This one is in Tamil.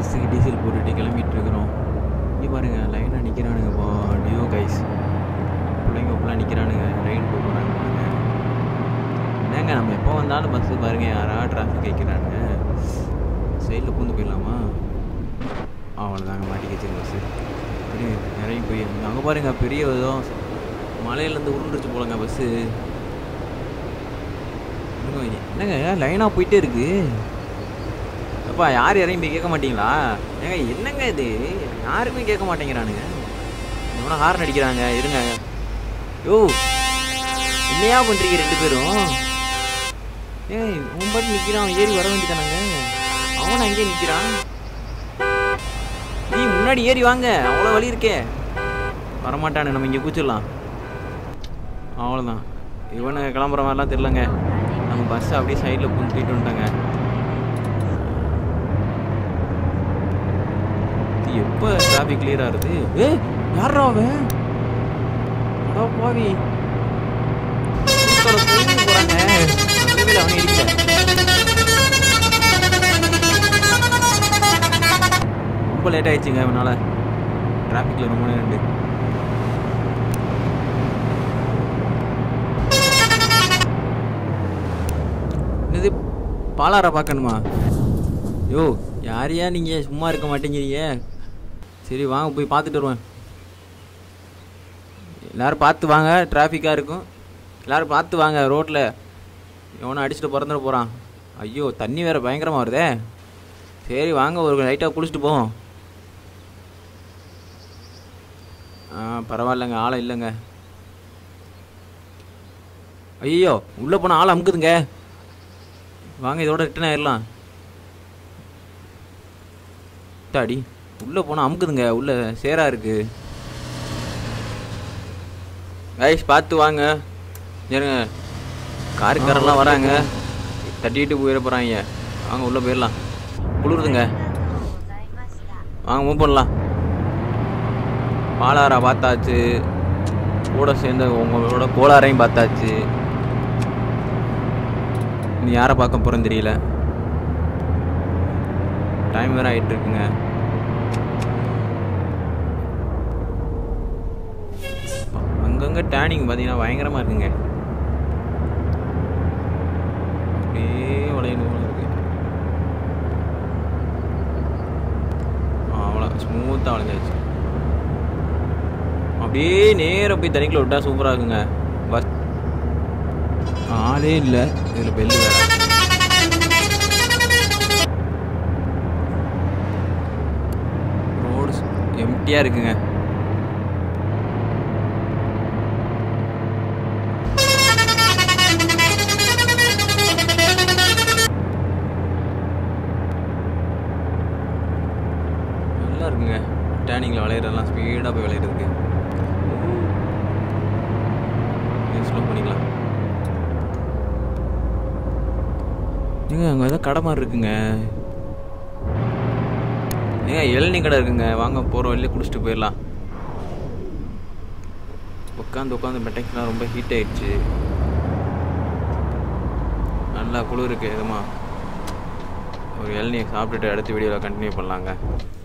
பஸ்ஸுக்கு டீசல் போட்டுட்டு கிளம்பிட்டு இருக்கிறோம் இங்கே பாருங்க லைனாக நிற்கிறானுங்க பா டியோ கைஸ் பிள்ளைங்க ஃபுல்லாக நிற்கிறானுங்க ரைடு போகிறாங்க என்னங்க நம்ம எப்போ வந்தாலும் பஸ்ஸு பாருங்க யாரா டிராஃபிக் வைக்கிறானுங்க சைடில் பூந்து போயிடலாமா அவ்வளோதாங்க மாட்டி வச்சு பஸ்ஸு நிறைய போய் அங்கே பாருங்க பெரிய ஏதோ மலையிலேருந்து உருண்டுருச்சு போலங்க பஸ்ஸு என்னங்க லைனாக போயிட்டே இருக்கு அப்பா யார் யாரையும் போய் கேட்க மாட்டீங்களா ஏங்க என்னங்க இது யாருமே கேட்க மாட்டேங்கிறானுங்க எவனா ஹார்ன் அடிக்கிறாங்க இருங்க யோ என்னையா பண்ணுறீங்க ரெண்டு பேரும் ஏய் உன் பாட்டு நிற்கிறான் ஏறி வர வேண்டியதானாங்க அவன் அங்கேயே நிற்கிறான் நீ முன்னாடி ஏறி வாங்க அவ்வளோ வழி இருக்கே வரமாட்டானு நம்ம இங்கே கூச்சிடலாம் அவ்வளோதான் இவனு கிளம்புற மாதிரிலாம் தெரிலங்க நம்ம பஸ் அப்படியே சைடில் புந்திட்டு வந்துட்டாங்க இது எப்போ டிராஃபிக் கிளியர் ஆகுது ஏ யாரா அவன் அடா பாவி குறுக்கால போய் போறாங்க நல்ல வேளை அவனை இடிக்கல ரொம்ப லேட் ஆயிடுச்சுங்க அவனால டிராஃபிக்கில் ரொம்ப நேரம் உண்டு என்னது பாலாரா பார்க்கணுமா யோ யாரையா நீங்கள் சும்மா இருக்க மாட்டேங்கிறீங்க சரி வாங்க போய் பார்த்துட்டு வருவேன் எல்லோரும் பார்த்து வாங்க டிராஃபிக்காக இருக்கும் எல்லோரும் பார்த்து வாங்க ரோட்டில் எவனை அடிச்சுட்டு பிறந்துட போகிறான் ஐயோ தண்ணி வேறு பயங்கரமாக வருதே சரி வாங்க ஒரு லைட்டாக குளிச்சுட்டு போவோம் ஆ பரவாயில்லைங்க ஆளை இல்லைங்க ஐயோ உள்ளே போனால் ஆள் அமுக்குதுங்க வாங்க இதோட ரிட்டன் ஆயிடலாம் தாடி உள்ளே போனால் அமுக்குதுங்க உள்ள சேரா இருக்கு கைஸ் பார்த்து வாங்க ஏறுங்க காருக்காரெல்லாம் வராங்க தட்டிட்டு போயிட போகிறாங்க வாங்க உள்ளே போயிடலாம் குளிருதுங்க வாங்க மூவ் பண்ணலாம் பாலாரா பார்த்தாச்சு கூட சேர்ந்து உங்களோட கோளாரையும் பார்த்தாச்சு நீ யாரை பார்க்க போகிறேன்னு தெரியல டைம் வேறு ஆகிட்டு இருக்குங்க அங்கங்கே டேனிங் பார்த்தீங்கன்னா பயங்கரமாக இருக்குங்க அப்படியே வளையணும் போல இருக்கு அவ்வளோ ஸ்மூத்தாக வளைஞ்சாச்சு அப்படியே நேராக போய் தண்ணிக்குள்ள விட்டா சூப்பராக இருக்குங்க பஸ் ஆளே இல்லை இதில் பெல்லு வேற ரோடு எம்டியாக இருக்குங்க நல்லா இருக்குங்க டேனிங்கில் விளையிறதெல்லாம் ஸ்பீடாக போய் விளையிறதுக்கு ஸ்லோ பண்ணிக்கலாம் ஏங்க அங்கே ஏதோ கடை மாதிரி இருக்குங்க ஏங்க இளநீ கடை இருக்குங்க வாங்க போகிற வழியில குடிச்சிட்டு போயிடலாம் உட்காந்து உட்காந்து மெட்டைக்கெலாம் ரொம்ப ஹீட் ஆயிடுச்சு நல்லா குளிருக்கு எதுமா ஒரு இளநியை சாப்பிட்டுட்டு அடுத்த வீடியோவில் கண்டினியூ பண்ணலாங்க